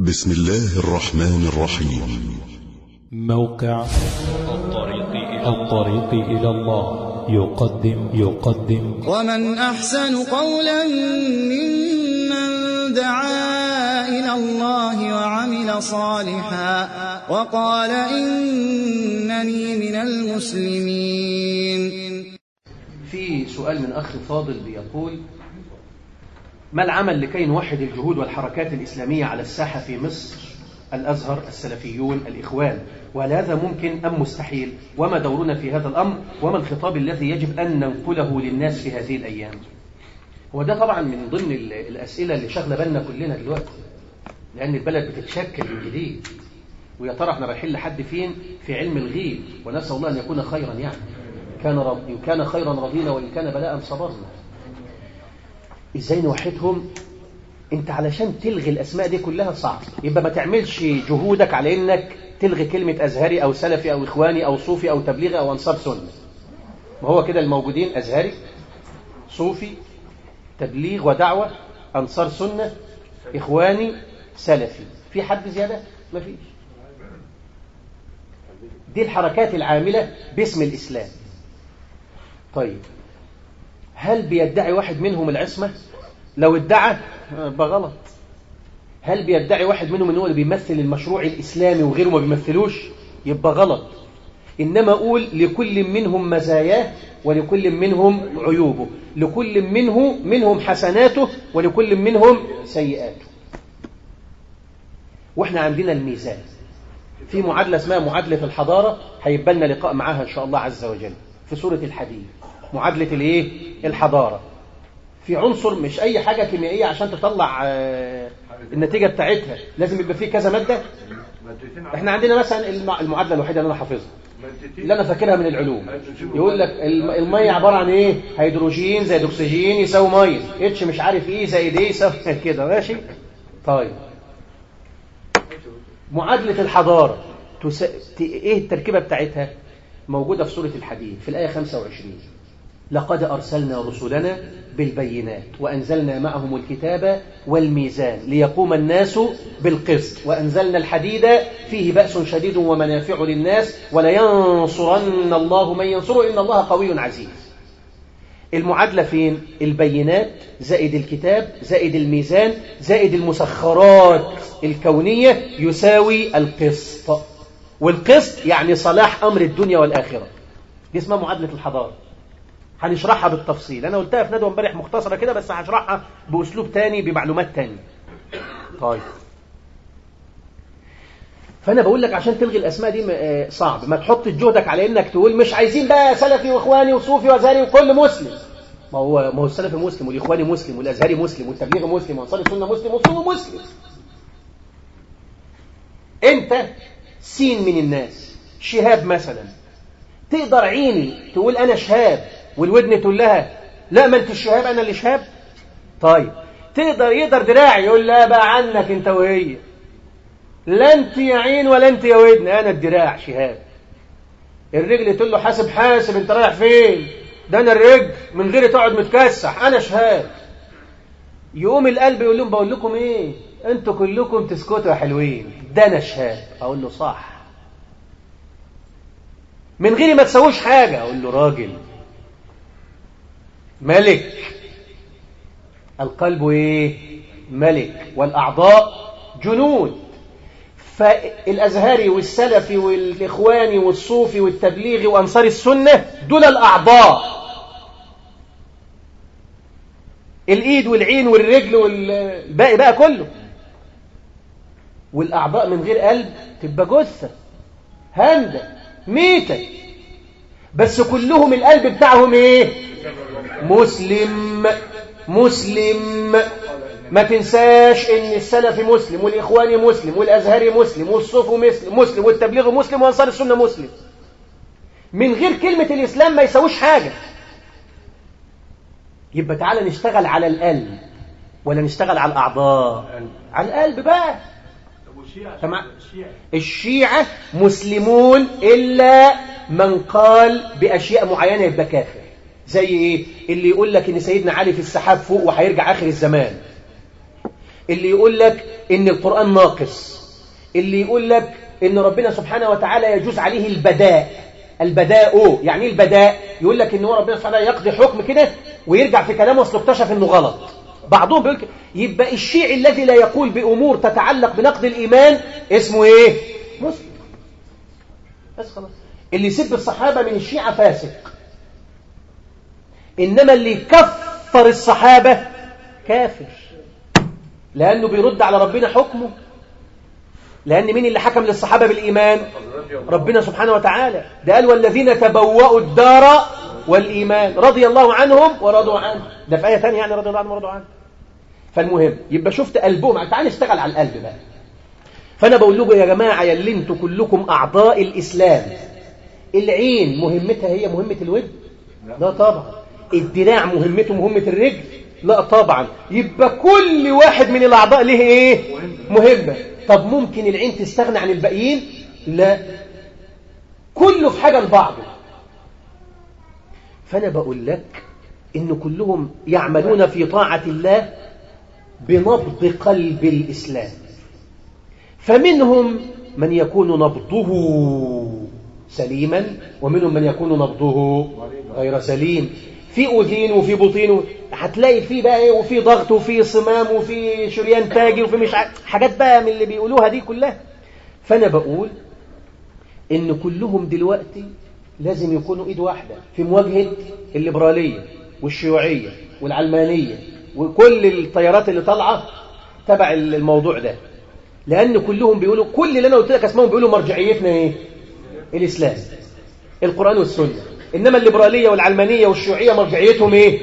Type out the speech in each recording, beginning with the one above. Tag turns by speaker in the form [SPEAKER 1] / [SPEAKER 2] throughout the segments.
[SPEAKER 1] بسم الله الرحمن الرحيم
[SPEAKER 2] موقع
[SPEAKER 3] الطريق إلى
[SPEAKER 2] الطريق إلى الله يقدم يقدم
[SPEAKER 4] ومن أحسن قولا ممن دعا إلى الله وعمل صالحا وقال إنني من المسلمين
[SPEAKER 5] في سؤال من أخ فاضل بيقول ما العمل لكي نوحد الجهود والحركات الإسلامية على الساحة في مصر الأزهر السلفيون الإخوان وهل هذا ممكن أم مستحيل وما دورنا في هذا الأمر وما الخطاب الذي يجب أن ننقله للناس في هذه الأيام هو ده طبعا من ضمن ال- الأسئلة اللي شغلة بالنا كلنا دلوقتي لأن البلد بتتشكل من جديد ويا ترى احنا رايحين لحد فين في علم الغيب ونسأل الله أن يكون خيرا يعني كان رض... إن كان خيرا رضينا وإن كان بلاء صبرنا ازاي نوحدهم انت علشان تلغي الاسماء دي كلها صعب يبقى ما تعملش جهودك على انك تلغي كلمة ازهري او سلفي او اخواني او صوفي او تبليغي او انصار سنة ما هو كده الموجودين ازهري صوفي تبليغ ودعوة انصار سنة اخواني سلفي في حد زيادة ما فيش دي الحركات العاملة باسم الاسلام طيب هل بيدعي واحد منهم العصمة لو ادعى يبقى غلط هل بيدعي واحد منهم ان هو اللي بيمثل المشروع الإسلامي وغيره ما بيمثلوش يبقى غلط إنما أقول لكل منهم مزاياه ولكل منهم عيوبه لكل منه منهم حسناته ولكل منهم سيئاته واحنا عندنا الميزان في معادلة اسمها معادلة الحضارة هيبقى لنا لقاء معاها إن شاء الله عز وجل في سورة الحديد معادلة الايه الحضارة في عنصر مش اي حاجة كيميائية عشان تطلع آه، النتيجة بتاعتها لازم يبقى فيه كذا مادة احنا عندنا مثلا الم- المعادلة الوحيدة اللي انا حافظها اللي انا فاكرها من العلوم يقول لك الم- المية عبارة عن ايه هيدروجين زائد اكسجين يساوي مية اتش مش عارف ايه زائد ايه يساوي كده ماشي طيب معادلة الحضارة تس... ت... ايه التركيبة بتاعتها موجودة في سورة الحديد في الآية 25 لقد أرسلنا رسلنا بالبينات وأنزلنا معهم الكتاب والميزان ليقوم الناس بالقسط وأنزلنا الحديد فيه بأس شديد ومنافع للناس ولينصرن الله من ينصره إن الله قوي عزيز المعادلة فين؟ البينات زائد الكتاب زائد الميزان زائد المسخرات الكونية يساوي القسط والقسط يعني صلاح أمر الدنيا والآخرة دي اسمها معادلة الحضارة هنشرحها بالتفصيل أنا قلتها في ندوة امبارح مختصرة كده بس هشرحها بأسلوب تاني بمعلومات تاني طيب فأنا بقول لك عشان تلغي الأسماء دي م- آه، صعب ما تحط جهدك على إنك تقول مش عايزين بقى سلفي وإخواني وصوفي وأزهري وكل مسلم ما هو ما هو السلفي مسلم والإخواني مسلم والأزهري مسلم والتبليغي مسلم وأنصار السنة مسلم والصوفي مسلم أنت سين من الناس شهاب مثلا تقدر عيني تقول أنا شهاب والودن تقول لها لا ما أنت الشهاب أنا اللي شهاب طيب تقدر يقدر دراعي يقول لا بقى عنك أنت وهي لا أنت يا عين ولا أنت يا ودن أنا الدراع شهاب الرجل تقول له حاسب حاسب أنت رايح فين ده أنا الرجل من غير تقعد متكسح أنا شهاب يقوم القلب يقول لهم بقول لكم إيه أنتوا كلكم تسكتوا يا حلوين ده أنا شهاب أقول له صح من غير ما تسويش حاجة أقول له راجل ملك القلب إيه ملك والأعضاء جنود فالأزهري والسلفي والإخواني والصوفي والتبليغي وأنصار السنة دول الأعضاء الإيد والعين والرجل والباقي بقى كله والأعضاء من غير قلب تبقى جثة هندة ميتة بس كلهم القلب بتاعهم ايه مسلم مسلم ما تنساش ان السلفي مسلم والاخواني مسلم والازهري مسلم والصوفي مسلم مسلم والتبليغ مسلم وانصار السنه مسلم من غير كلمه الاسلام ما يسويش حاجه يبقى تعالى نشتغل على القلب ولا نشتغل على الاعضاء على القلب بقى تمام الشيعة مسلمون إلا من قال بأشياء معينة يبقى كافر زي إيه؟ اللي يقول لك إن سيدنا علي في السحاب فوق وهيرجع آخر الزمان اللي يقول لك ان القرآن ناقص اللي يقول لك ان ربنا سبحانه وتعالى يجوز عليه البداء البداء يعني ايه البداء يقول لك ان هو ربنا سبحانه وتعالى يقضي حكم كده ويرجع في كلامه اصله اكتشف انه غلط بعضهم بيقول كده. يبقى الشيعي الذي لا يقول بامور تتعلق بنقد الايمان اسمه ايه مسلم بس خلاص اللي يسب الصحابه من الشيعه فاسق انما اللي يكفر الصحابه كافر لانه بيرد على ربنا حكمه لأن مين اللي حكم للصحابة بالإيمان ربنا سبحانه وتعالى ده قال والذين تبوأوا الدار والإيمان رضي الله عنهم ورضوا عنه ده في آية ثانية يعني رضي الله عنهم ورضوا عنه فالمهم يبقى شفت قلبهم تعال نشتغل على القلب بقى فأنا بقول لكم يا جماعة يا اللي انتوا كلكم أعضاء الإسلام العين مهمتها هي مهمة الود لا طبعا الدراع مهمته مهمة الرجل لا طبعا يبقى كل واحد من الأعضاء له إيه مهمة طب ممكن العين تستغنى عن الباقيين لا كله في حاجة لبعضه فأنا بقول لك إن كلهم يعملون في طاعة الله بنبض قلب الإسلام فمنهم من يكون نبضه سليما ومنهم من يكون نبضه غير سليم في أذين وفي بطين هتلاقي في بقى ايه وفي ضغط وفي صمام وفي شريان تاجي وفي مش عارف حاجات بقى من اللي بيقولوها دي كلها فأنا بقول إن كلهم دلوقتي لازم يكونوا إيد واحدة في مواجهة الليبرالية والشيوعية والعلمانية وكل التيارات اللي طالعة تبع الموضوع ده لأن كلهم بيقولوا كل اللي أنا قلت لك اسمهم بيقولوا مرجعيتنا إيه؟ الإسلام القرآن والسنة إنما الليبرالية والعلمانية والشيوعية مرجعيتهم إيه؟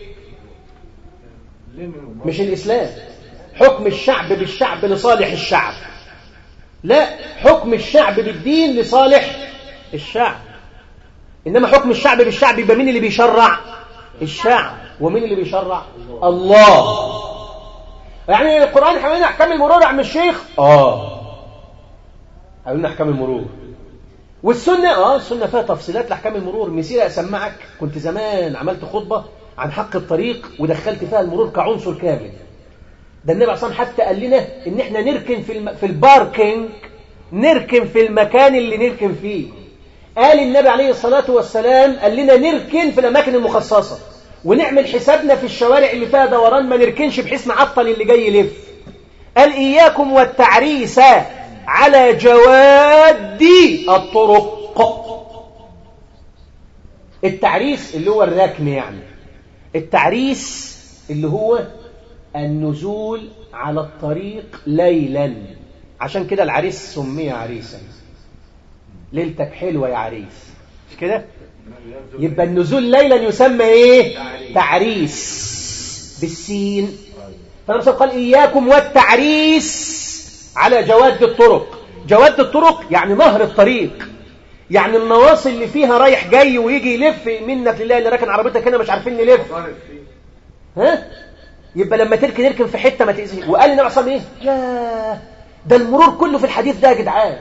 [SPEAKER 5] مش الإسلام حكم الشعب بالشعب لصالح الشعب لا حكم الشعب بالدين لصالح الشعب إنما حكم الشعب بالشعب يبقى مين اللي بيشرع الشعب ومين اللي بيشرع الله يعني القرآن حوالين أحكام المرور يا عم الشيخ آه حوالين أحكام المرور والسنة آه السنة فيها تفصيلات لأحكام المرور مثير أسمعك كنت زمان عملت خطبة عن حق الطريق ودخلت فيها المرور كعنصر كامل ده النبي عليه حتى قال لنا ان احنا نركن في الم... في الباركينج نركن في المكان اللي نركن فيه قال النبي عليه الصلاة والسلام قال لنا نركن في الأماكن المخصصة ونعمل حسابنا في الشوارع اللي فيها دوران ما نركنش بحيث نعطل اللي جاي يلف قال إياكم والتعريس على جواد الطرق التعريس اللي هو الركن يعني التعريس اللي هو النزول على الطريق ليلا عشان كده العريس سمي عريسا ليلتك حلوة يا عريس مش كده يبقى النزول ليلا يسمى ايه تعريس بالسين فنفسه قال إياكم والتعريس على جواد الطرق جواد الطرق يعني نهر الطريق يعني النواصي اللي فيها رايح جاي ويجي يلف منك لله اللي راكن عربيتك هنا مش عارفين نلف ها يبقى لما تركن اركن في حته ما تاذي وقال النبي صلى الله عليه وسلم ايه يا ده المرور كله في الحديث ده يا جدعان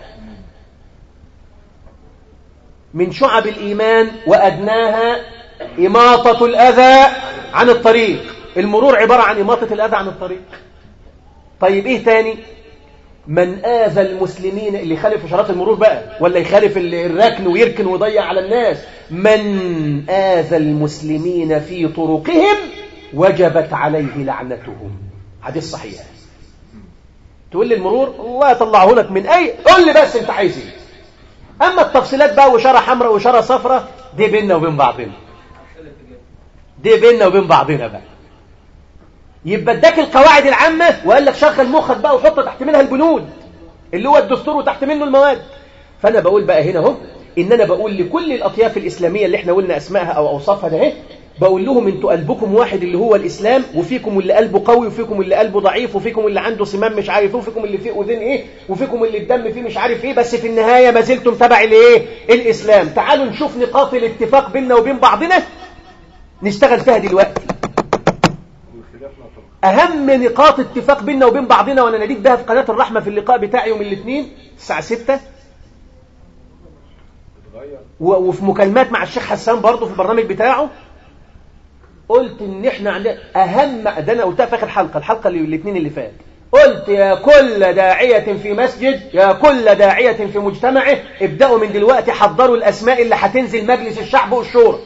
[SPEAKER 5] من شعب الايمان وادناها اماطه الاذى عن الطريق المرور عباره عن اماطه الاذى عن الطريق طيب ايه تاني من آذى المسلمين اللي يخالف إشارات المرور بقى ولا يخالف الركن ويركن ويضيع على الناس من آذى المسلمين في طرقهم وجبت عليه لعنتهم حديث صحيح تقول لي المرور الله يطلعه لك من أي قول لي بس أنت عايز ايه أما التفصيلات بقى وشارة حمراء وشارة صفراء دي بيننا وبين بعضنا دي بيننا وبين بعضنا بقى يبقى اداك القواعد العامة وقال لك شغل مخك بقى وحط تحت منها البنود اللي هو الدستور وتحت منه المواد فأنا بقول بقى هنا اهو إن أنا بقول لكل الأطياف الإسلامية اللي احنا قلنا أسمائها أو أوصافها ده بقول لهم انتوا قلبكم واحد اللي هو الإسلام وفيكم اللي قلبه قوي وفيكم اللي قلبه ضعيف وفيكم اللي عنده سمام مش عارف ايه وفيكم اللي فيه أذن ايه وفيكم اللي الدم فيه مش عارف ايه بس في النهاية ما زلتم تبع الايه الإسلام تعالوا نشوف نقاط الاتفاق بيننا وبين بعضنا نشتغل فيها دلوقتي أهم نقاط اتفاق بيننا وبين بعضنا وأنا ناديت بها في قناة الرحمة في اللقاء بتاعي يوم الاثنين الساعة 6 وفي مكالمات مع الشيخ حسان برضه في البرنامج بتاعه قلت ان احنا عندنا اهم ده انا قلتها في اخر حلقه الحلقه اللي الاثنين اللي فات قلت يا كل داعية في مسجد يا كل داعية في مجتمعه ابدأوا من دلوقتي حضروا الأسماء اللي هتنزل مجلس الشعب والشورى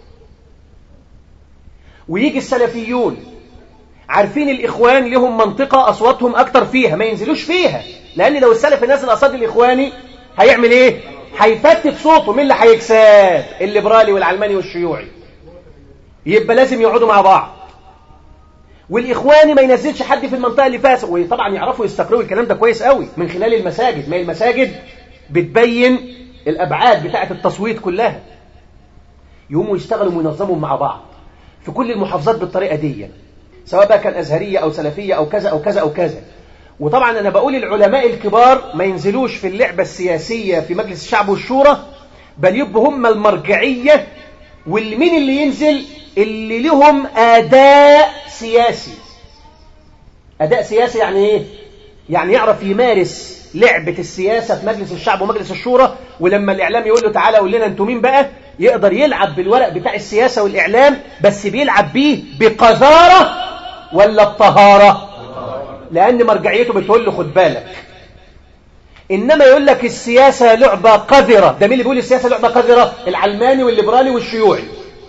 [SPEAKER 5] ويجي السلفيون عارفين الإخوان لهم منطقة أصواتهم أكتر فيها ما ينزلوش فيها لأن لو السلفي نازل قصاد الإخواني هيعمل إيه؟ هيفتت صوته مين اللي هيكسب؟ الليبرالي والعلماني والشيوعي يبقى لازم يقعدوا مع بعض والإخواني ما ينزلش حد في المنطقة اللي فيها وطبعا يعرفوا يستقروا الكلام ده كويس قوي من خلال المساجد ما هي المساجد بتبين الأبعاد بتاعة التصويت كلها يقوموا يشتغلوا وينظموا مع بعض في كل المحافظات بالطريقة دي سواء بقى كان أزهرية أو سلفية أو كذا أو كذا أو كذا وطبعا أنا بقول العلماء الكبار ما ينزلوش في اللعبة السياسية في مجلس الشعب والشورى بل يبقوا هم المرجعية والمين اللي ينزل اللي لهم أداء سياسي أداء سياسي يعني إيه؟ يعني يعرف يمارس لعبة السياسة في مجلس الشعب ومجلس الشورى ولما الإعلام يقول له تعالى قول لنا أنتوا مين بقى يقدر يلعب بالورق بتاع السياسة والإعلام بس بيلعب بيه بقذارة ولا بطهارة لأن مرجعيته بتقول له خد بالك إنما يقول لك السياسة لعبة قذرة ده مين اللي بيقول السياسة لعبة قذرة العلماني والليبرالي والشيوعي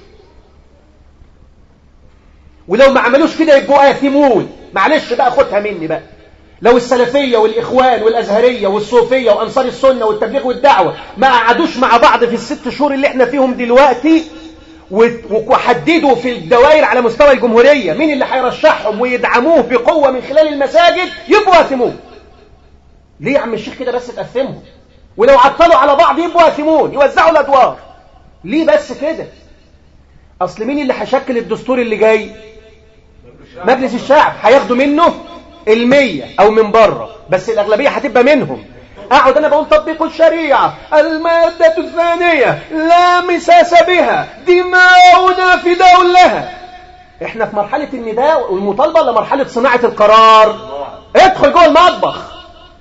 [SPEAKER 5] ولو ما عملوش كده يبقوا آثمون معلش بقى خدها مني بقى لو السلفية والإخوان والأزهرية والصوفية وأنصار السنة والتبليغ والدعوة ما قعدوش مع بعض في الست شهور اللي احنا فيهم دلوقتي وحددوا في الدوائر على مستوى الجمهورية مين اللي هيرشحهم ويدعموه بقوة من خلال المساجد يبقوا آثمون ليه يا عم الشيخ كده بس تقسمهم ولو عطلوا على بعض يبقوا آثمون يوزعوا الأدوار ليه بس كده أصل مين اللي هيشكل الدستور اللي جاي مجلس الشعب هياخدوا منه المية أو من بره بس الأغلبية هتبقى منهم أقعد أنا بقول تطبيق الشريعة المادة الثانية لا مساس بها دماؤنا فداء لها احنا في مرحلة النداء والمطالبة ولا مرحلة صناعة القرار ادخل جوه المطبخ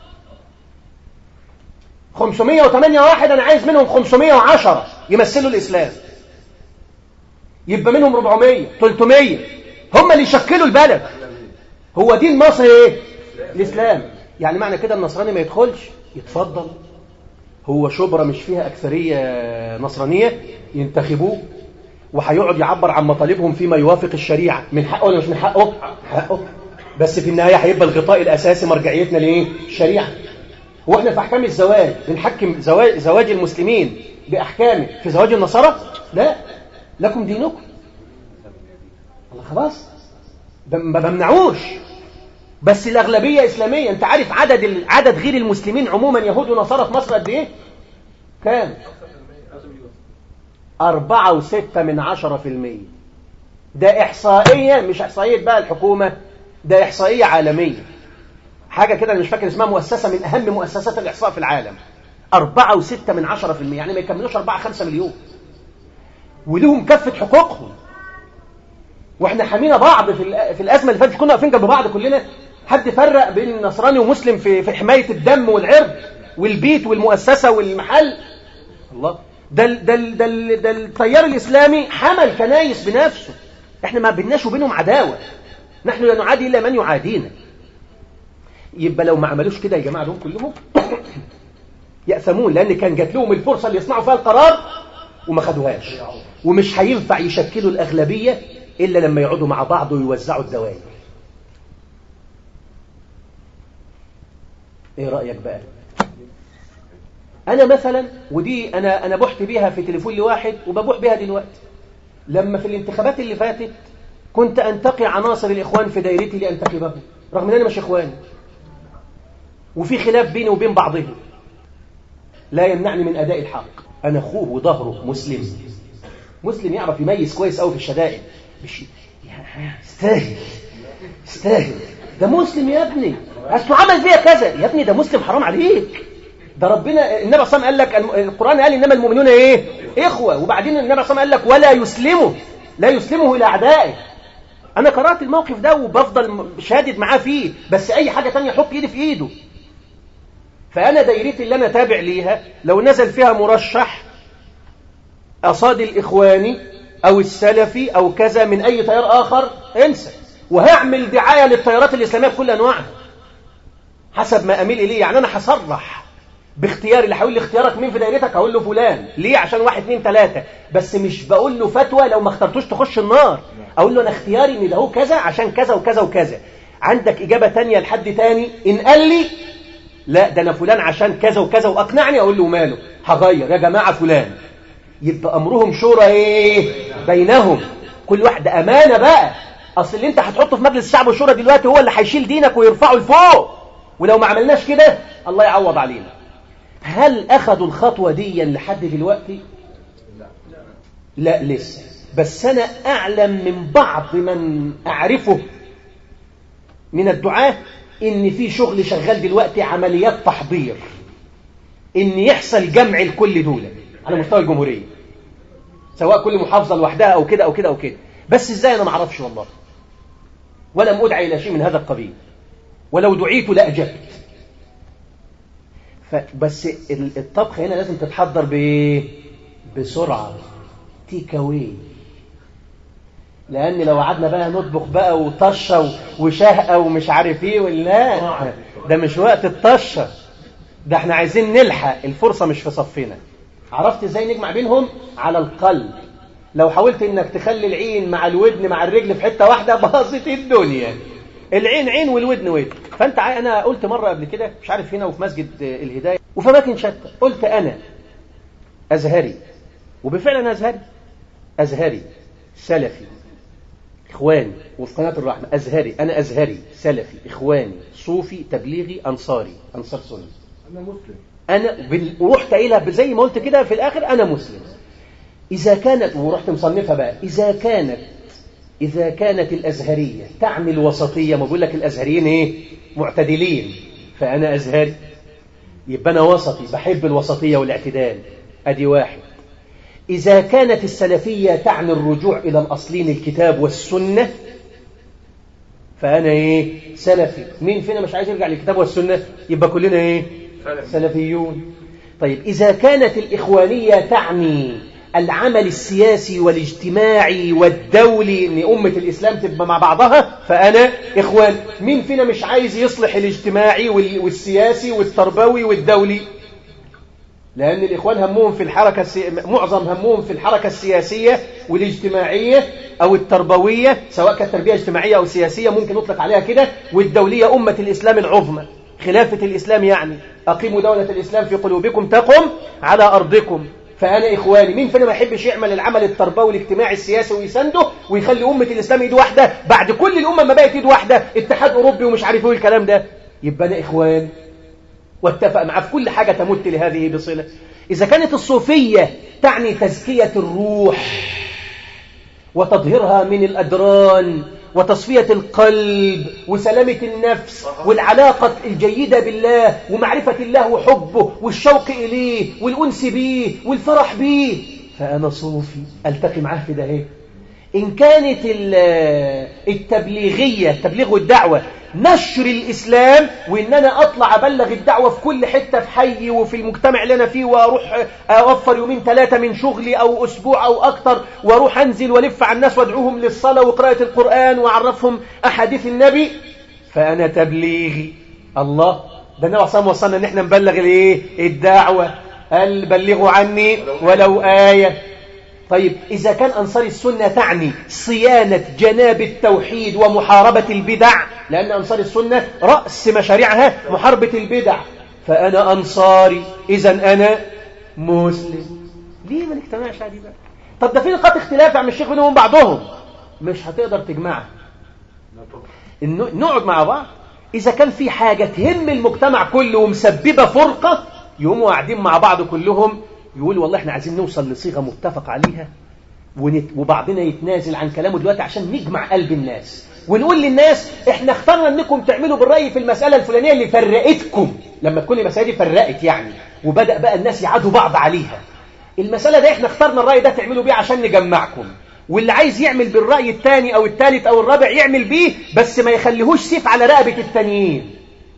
[SPEAKER 5] 508 واحد أنا عايز منهم 510 يمثلوا الإسلام يبقى منهم 400 300 هم اللي يشكلوا البلد هو دين مصر ايه الاسلام يعني معنى كده النصراني ما يدخلش يتفضل هو شبرا مش فيها اكثريه نصرانيه ينتخبوه وهيقعد يعبر عن مطالبهم فيما يوافق الشريعه من حقه ولا مش من حقه حقه بس في النهايه هيبقى الغطاء الاساسي مرجعيتنا لايه الشريعه واحنا في احكام الزواج بنحكم زواج, زواج المسلمين باحكامه في زواج النصارى لا لكم دينكم الله خلاص ما بمنعوش بس الأغلبية إسلامية أنت عارف عدد عدد غير المسلمين عموما يهود ونصارى في مصر قد إيه؟ كام؟ أربعة وستة من عشرة في المية ده إحصائية مش إحصائية بقى الحكومة ده إحصائية عالمية حاجة كده أنا مش فاكر اسمها مؤسسة من أهم مؤسسات الإحصاء في العالم أربعة وستة من عشرة في المية يعني ما يكملوش أربعة خمسة مليون ولهم كافة حقوقهم واحنا حمينا بعض في في الازمه اللي فاتت كنا واقفين جنب بعض كلنا حد فرق بين نصراني ومسلم في في حمايه الدم والعرض والبيت والمؤسسه والمحل الله ده ال ده ال ده ال ده التيار الاسلامي حمل كنايس بنفسه احنا ما بيناش وبينهم عداوه نحن لا نعادي الا من يعادينا يبقى لو ما عملوش كده يا جماعه دول كلهم يأثمون لان كان جات لهم الفرصه اللي يصنعوا فيها القرار وما خدوهاش ومش هينفع يشكلوا الاغلبيه إلا لما يقعدوا مع بعض ويوزعوا الدوائر إيه رأيك بقى أنا مثلا ودي أنا أنا بحت بيها في تليفون لواحد وببوح بيها دلوقتي لما في الانتخابات اللي فاتت كنت أنتقي عناصر الإخوان في دايرتي لأنتخبهم رغم أن أنا مش إخوان وفي خلاف بيني وبين بعضهم لا يمنعني من أداء الحق أنا أخوه وظهره مسلم مسلم يعرف يميز كويس قوي في الشدائد مش استاهل استاهل ده مسلم يا ابني اصله عمل فيها كذا يا ابني ده مسلم حرام عليك ده ربنا النبي صلى الله عليه وسلم قال لك القرآن قال إنما المؤمنون إيه إخوة وبعدين النبي صلى الله عليه وسلم قال لك ولا يسلمه لا يسلمه إلى أعدائه أنا قرأت الموقف ده وبفضل شادد معاه فيه بس أي حاجة تانية حط إيدي في إيده فأنا دايرتي اللي أنا تابع ليها لو نزل فيها مرشح أصاد الإخواني أو السلفي أو كذا من أي تيار آخر انسى وهعمل دعاية للتيارات الإسلامية بكل أنواعها حسب ما اميل اليه يعني انا هصرح باختياري اللي هيقول لي اختيارك مين في دايرتك هقول له فلان ليه عشان واحد اتنين تلاته بس مش بقول له فتوى لو ما اخترتوش تخش النار اقول له انا اختياري ان ده هو كذا عشان كذا وكذا وكذا عندك اجابه تانية لحد تاني ان قال لي لا ده انا فلان عشان كذا وكذا واقنعني اقول له ماله هغير يا جماعه فلان يبقى امرهم شورى ايه بينهم كل واحد امانه بقى اصل اللي انت هتحطه في مجلس الشعب والشورى دلوقتي هو اللي هيشيل دينك ويرفعه لفوق ولو ما عملناش كده الله يعوض علينا هل اخذوا الخطوه دي لحد دلوقتي لا لسه بس انا اعلم من بعض من اعرفه من الدعاه ان في شغل شغال دلوقتي عمليات تحضير ان يحصل جمع الكل دول على مستوى الجمهوريه سواء كل محافظه لوحدها او كده او كده او كده بس ازاي انا ما اعرفش والله ولم ادعي الى شيء من هذا القبيل ولو دعيت لاجبت بس الطبخ هنا لازم تتحضر بايه بسرعه تيك اواي لان لو قعدنا بقى نطبخ بقى وطشه وشهقه ومش عارف ايه ولا ده مش وقت الطشه ده احنا عايزين نلحق الفرصه مش في صفنا عرفت ازاي نجمع بينهم على القلب لو حاولت انك تخلي العين مع الودن مع الرجل في حته واحده باظت الدنيا العين عين والودن ودن فانت ع... انا قلت مره قبل كده مش عارف هنا وفي مسجد الهدايه وفي اماكن شتى قلت انا ازهري وبالفعل انا ازهري ازهري سلفي اخواني وفي قناه الرحمه ازهري انا ازهري سلفي اخواني صوفي تبليغي انصاري انصار سني
[SPEAKER 6] انا مسلم
[SPEAKER 5] انا بال... ورحت قايلها زي ما قلت كده في الاخر انا مسلم اذا كانت ورحت مصنفها بقى اذا كانت إذا كانت الأزهرية تعني الوسطية ما بقول لك الأزهريين إيه معتدلين فأنا أزهري يبقى أنا وسطي بحب الوسطية والاعتدال أدي واحد إذا كانت السلفية تعني الرجوع إلى الأصلين الكتاب والسنة فأنا إيه سلفي مين فينا مش عايز يرجع للكتاب والسنة يبقى كلنا إيه سلفيون طيب إذا كانت الإخوانية تعني العمل السياسي والاجتماعي والدولي ان أمة الإسلام تبقى مع بعضها فأنا إخوان مين فينا مش عايز يصلح الاجتماعي والسياسي والتربوي والدولي لأن الإخوان همهم في الحركة السي... معظم همهم في الحركة السياسية والاجتماعية أو التربوية سواء كانت تربية اجتماعية أو سياسية ممكن نطلق عليها كده والدولية أمة الإسلام العظمى خلافة الإسلام يعني أقيموا دولة الإسلام في قلوبكم تقم على أرضكم فأنا إخواني مين فينا ما يحبش يعمل العمل التربوي الاجتماعي السياسي ويسنده ويخلي أمة الإسلام إيد واحدة بعد كل الأمة ما بقت إيد واحدة اتحاد أوروبي ومش عارف إيه الكلام ده يبقى أنا إخوان واتفق معاه في كل حاجة تمت لهذه بصلة إذا كانت الصوفية تعني تزكية الروح وتطهيرها من الأدران وتصفية القلب وسلامة النفس والعلاقة الجيدة بالله ومعرفة الله وحبه والشوق إليه والأنس به والفرح به فأنا صوفي ألتقي معاه في ده إيه إن كانت التبليغية التبليغ والدعوة نشر الإسلام وإن أنا أطلع أبلغ الدعوة في كل حتة في حي وفي المجتمع اللي أنا فيه وأروح أوفر يومين ثلاثة من شغلي أو أسبوع أو أكتر وأروح أنزل ولف على الناس وأدعوهم للصلاة وقراءة القرآن وأعرفهم أحاديث النبي فأنا تبليغي الله ده النبي صلى الله وصلنا إن إحنا نبلغ الإيه الدعوة قال بلغوا عني ولو آية طيب إذا كان أنصار السنة تعني صيانة جناب التوحيد ومحاربة البدع لأن أنصار السنة رأس مشاريعها محاربة البدع فأنا أنصاري إذا أنا مسلم ليه ما نجتمعش عليه بقى طب ده في نقاط اختلاف عن الشيخ بينهم بعضهم مش هتقدر تجمعها نقعد مع بعض إذا كان في حاجة تهم المجتمع كله ومسببة فرقة يقوموا قاعدين مع بعض كلهم يقول والله احنا عايزين نوصل لصيغة متفق عليها ونت... وبعضنا يتنازل عن كلامه دلوقتي عشان نجمع قلب الناس ونقول للناس احنا اخترنا انكم تعملوا بالرأي في المسألة الفلانية اللي فرقتكم لما تكون المسألة دي فرقت يعني وبدأ بقى الناس يعادوا بعض عليها المسألة دي احنا اخترنا الرأي ده تعملوا بيه عشان نجمعكم واللي عايز يعمل بالرأي الثاني او الثالث او الرابع يعمل بيه بس ما يخليهوش سيف على رقبة التانيين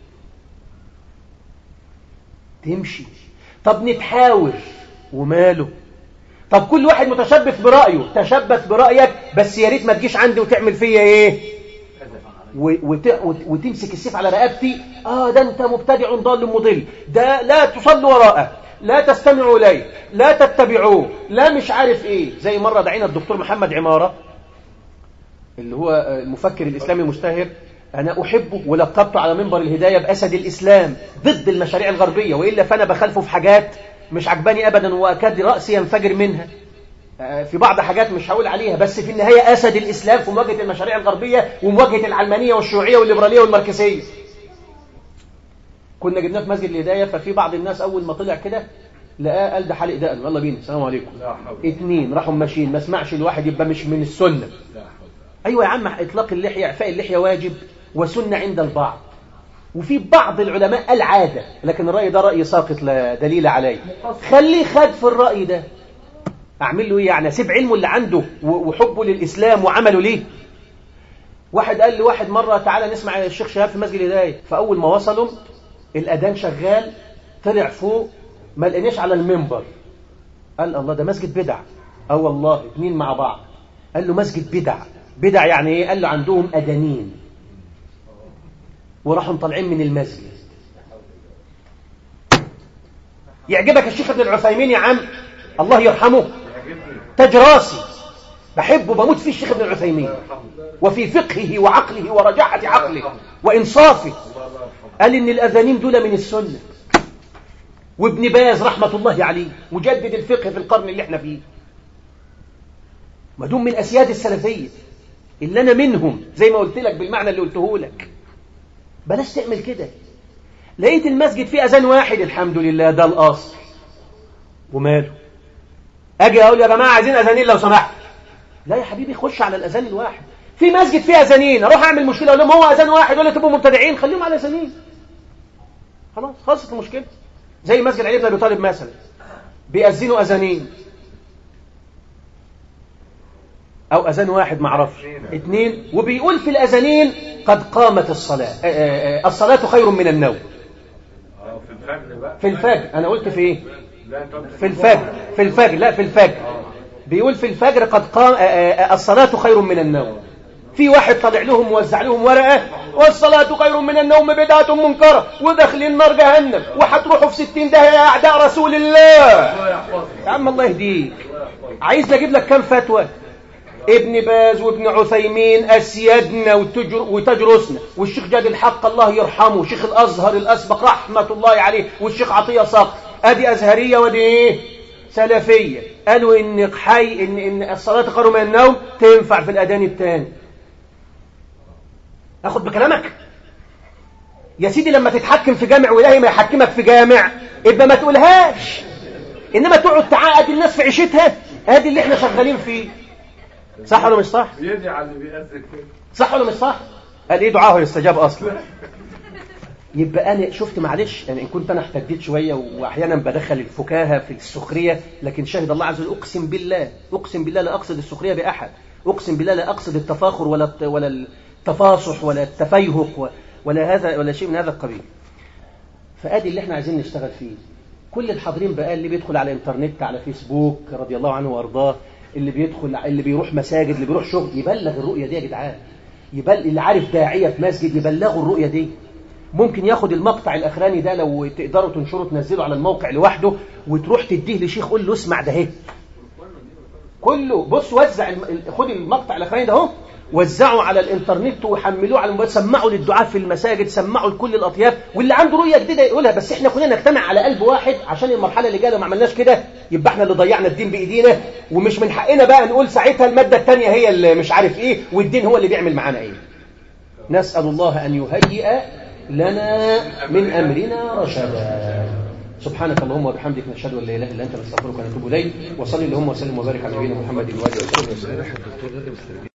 [SPEAKER 5] تمشي طب نتحاور وماله طب كل واحد متشبث برأيه تشبث برأيك بس يا ريت ما تجيش عندي وتعمل فيا ايه و- وت- وت- وتمسك السيف على رقبتي اه ده انت مبتدع ضال مضل ده لا تصلوا وراءه لا تستمعوا اليه لا تتبعوه لا مش عارف ايه زي مره دعينا الدكتور محمد عماره اللي هو المفكر الاسلامي المشتهر انا احبه ولقبته على منبر الهدايه باسد الاسلام ضد المشاريع الغربيه والا فانا بخالفه في حاجات مش عجباني ابدا واكاد راسي ينفجر منها آه، في بعض حاجات مش هقول عليها بس في النهايه اسد الاسلام في مواجهه المشاريع الغربيه ومواجهه العلمانيه والشيوعيه والليبراليه والماركسيه كنا جبناه في مسجد الهدايه ففي بعض الناس اول ما طلع كده لقاه قال ده حالق دقن يلا بينا السلام عليكم اتنين راحوا ماشيين ما اسمعش الواحد يبقى مش من السنه ايوه يا عم اطلاق اللحيه اعفاء اللحيه واجب وسنه عند البعض وفي بعض العلماء العاده لكن الراي ده راي ساقط لا دليل عليه خليه خد في الراي ده اعمل له ايه يعني اسيب علمه اللي عنده و- وحبه للاسلام وعمله ليه واحد قال لي واحد مره تعالى نسمع الشيخ شهاب في مسجد الهدايه فاول ما وصلوا الاذان شغال طلع فوق ما لقيناش على المنبر قال الله ده مسجد بدع اه والله اتنين مع بعض قال له مسجد بدع بدع يعني ايه قال له عندهم اذانين وراحوا طالعين من المسجد يعجبك الشيخ ابن العثيمين يا عم الله يرحمه تاج راسي بحبه بموت فيه الشيخ ابن العثيمين وفي فقهه وعقله ورجاحة عقله وإنصافه قال إن الأذانين دول من السنة وابن باز رحمة الله عليه مجدد الفقه في القرن اللي احنا فيه ما دول من أسياد السلفية اللي أنا منهم زي ما قلت لك بالمعنى اللي قلته لك بلاش تعمل كده لقيت المسجد فيه أذان واحد الحمد لله ده الأصل وماله أجي أقول يا جماعة عايزين أذانين لو سمحت لا يا حبيبي خش على الأذان الواحد في مسجد فيه أذانين أروح أعمل مشكلة أقول لهم هو أذان واحد ولا تبقوا مبتدعين خليهم على أذانين خلاص خلصت المشكلة زي مسجد علي بن أبي طالب مثلا بيأذنوا أذانين أو أذان واحد معرفش اتنين وبيقول في الأذانين قد قامت الصلاة آه، آه، آه، الصلاة خير من النوم
[SPEAKER 6] في الفجر بقى
[SPEAKER 5] في الفجر أنا قلت في إيه
[SPEAKER 6] لا انت قلت
[SPEAKER 5] في الفجر في الفجر لا في الفجر بيقول في الفجر قد قام آه، آه، الصلاة خير من النوم في واحد طلع لهم موزع لهم ورقة والصلاة خير من النوم بدعة منكرة وداخلين نار جهنم وهتروحوا في ستين ده يا أعداء رسول الله يا عم الله يهديك عايز اجيب لك كام فتوى ابن باز وابن عثيمين أسيادنا وتجر وتجرسنا والشيخ جاد الحق الله يرحمه شيخ الأزهر الأسبق رحمة الله عليه والشيخ عطية صقر أدي أزهرية ودي إيه سلفية قالوا إن حي إن, إن الصلاة خير من النوم تنفع في الأذان الثاني أخد بكلامك يا سيدي لما تتحكم في جامع وإلهي ما يحكمك في جامع يبقى ما تقولهاش إنما تقعد تعقد الناس في عيشتها ادي اللي احنا شغالين فيه صح ولا مش صح
[SPEAKER 6] بيدعي اللي بيأذن كده
[SPEAKER 5] صح ولا مش صح قال ايه دعاه يستجاب اصلا يبقى انا شفت معلش يعني ان كنت انا احتديت شويه واحيانا بدخل الفكاهه في السخريه لكن شاهد الله عز وجل اقسم بالله اقسم بالله لا اقصد السخريه باحد اقسم بالله لا اقصد التفاخر ولا الت- ولا التفاصح ولا التفيهق و- ولا هذا ولا شيء من هذا القبيل فادي اللي احنا عايزين نشتغل فيه كل الحاضرين بقى اللي بيدخل على الانترنت على فيسبوك رضي الله عنه وارضاه اللي بيدخل اللي بيروح مساجد اللي بيروح شغل يبلغ الرؤيه دي يا جدعان يبل اللي عارف داعيه في مسجد يبلغوا الرؤيه دي ممكن ياخد المقطع الاخراني ده لو تقدروا تنشروا تنزلوا على الموقع لوحده وتروح تديه لشيخ قول له اسمع ده اهي كله بص وزع الم... ال- خد المقطع الاخراني ده اهو وزعوا على الانترنت وحملوه على الموبايل سمعوا للدعاة في المساجد سمعوا لكل الاطياف واللي عنده رؤيه جديده يقولها بس احنا كلنا نجتمع على قلب واحد عشان المرحله اللي جايه لو ما عملناش كده يبقى احنا اللي ضيعنا الدين بايدينا ومش من حقنا بقى نقول ساعتها الماده الثانيه هي اللي مش عارف ايه والدين هو اللي بيعمل معانا ايه نسال الله ان يهيئ لنا من امرنا رشدا سبحانك اللهم وبحمدك نشهد ان لا اله الا انت نستغفرك ونتوب اليك وصلي اللهم وسلم وبارك على نبينا محمد واله وصحبه وسلم